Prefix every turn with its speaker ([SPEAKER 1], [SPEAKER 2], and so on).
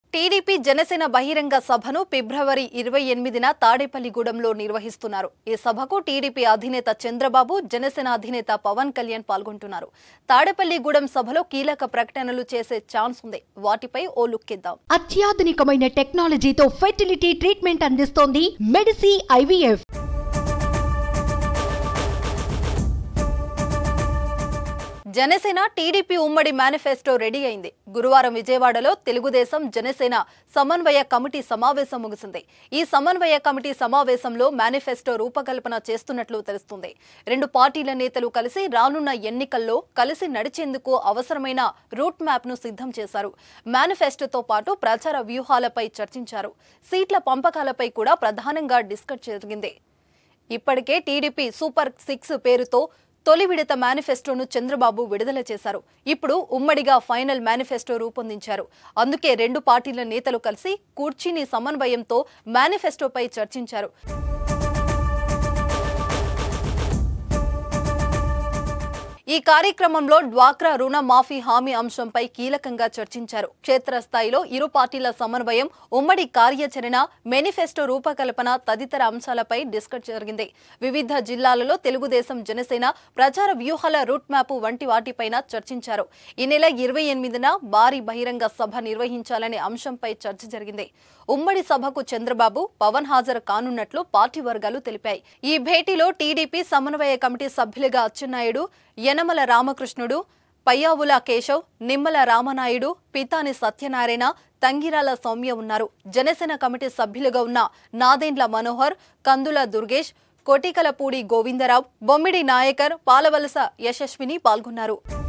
[SPEAKER 1] TDP Janasena బహిరంగ సభను ఫిబ్రవరి ఇరవై ఎనిమిదిన తాడేపల్లిగూడెంలో నిర్వహిస్తున్నారు ఈ సభకు టీడీపీ అధినేత చంద్రబాబు జనసేన అధినేత పవన్ కళ్యాణ్ పాల్గొంటున్నారు తాడేపల్లిగూడెం సభలో కీలక ప్రకటనలు చేసే ఛాన్స్ ఉంది వాటిపై ఓ లుక్ ఇద్దాం
[SPEAKER 2] అత్యాధునికమైన టెక్నాలజీతో ఫెర్టిలిటీ ట్రీట్మెంట్ అందిస్తోంది మెడిసి ఐవీఎఫ్
[SPEAKER 1] జనసేన టీడీపీ ఉమ్మడి మేనిఫెస్టో రెడీ అయింది గురువారం విజయవాడలో తెలుగుదేశం జనసేన సమన్వయ కమిటీ సమావేశం ముగిసింది ఈ సమన్వయ కమిటీ సమావేశంలో మేనిఫెస్టో రూపకల్పన చేస్తున్నట్లు తెలుస్తుంది రెండు పార్టీల నేతలు కలిసి రానున్న ఎన్నికల్లో కలిసి నడిచేందుకు అవసరమైన రూట్ మ్యాప్ ను సిద్ధం చేశారు మేనిఫెస్టోతో పాటు ప్రచార వ్యూహాలపై చర్చించారు సీట్ల పంపకాలపై కూడా ప్రధానంగా డిస్కస్ జరిగింది ఇప్పటికే టీడీపీ సూపర్ సిక్స్ పేరుతో తొలి విడత మేనిఫెస్టోను చంద్రబాబు విడుదల చేశారు ఇప్పుడు ఉమ్మడిగా ఫైనల్ మేనిఫెస్టో రూపొందించారు అందుకే రెండు పార్టీల నేతలు కలిసి కూర్చిని సమన్వయంతో మేనిఫెస్టోపై చర్చించారు ఈ కార్యక్రమంలో డ్వాక్రా రుణ మాఫీ హామీ అంశంపై కీలకంగా చర్చించారు క్షేత్రస్థాయిలో ఇరు పార్టీల సమన్వయం ఉమ్మడి కార్యాచరణ మేనిఫెస్టో రూపకల్పన తదితర అంశాలపై డిస్కస్ జరిగింది వివిధ జిల్లాలలో తెలుగుదేశం జనసేన ప్రచార వ్యూహాల రూట్ మ్యాప్ వంటి వాటిపైన చర్చించారు ఈ నెల ఇరవై ఎనిమిదిన భారీ బహిరంగ సభ నిర్వహించాలనే అంశంపై చర్చ జరిగింది ఉమ్మడి సభకు చంద్రబాబు పవన్ హాజరు కానున్నట్లు పార్టీ వర్గాలు తెలిపాయి ఈ భేటీలో టీడీపీ సమన్వయ కమిటీ సభ్యులుగా అచ్చెన్నాయుడు యనమల రామకృష్ణుడు పయ్యావుల కేశవ్ నిమ్మల రామనాయుడు పితాని సత్యనారాయణ తంగిరాల సౌమ్య ఉన్నారు జనసేన కమిటీ సభ్యులుగా ఉన్న నాదెండ్ల మనోహర్ కందుల దుర్గేష్ కోటికలపూడి గోవిందరావు బొమ్మిడి నాయకర్ పాలవలస యశస్విని పాల్గొన్నారు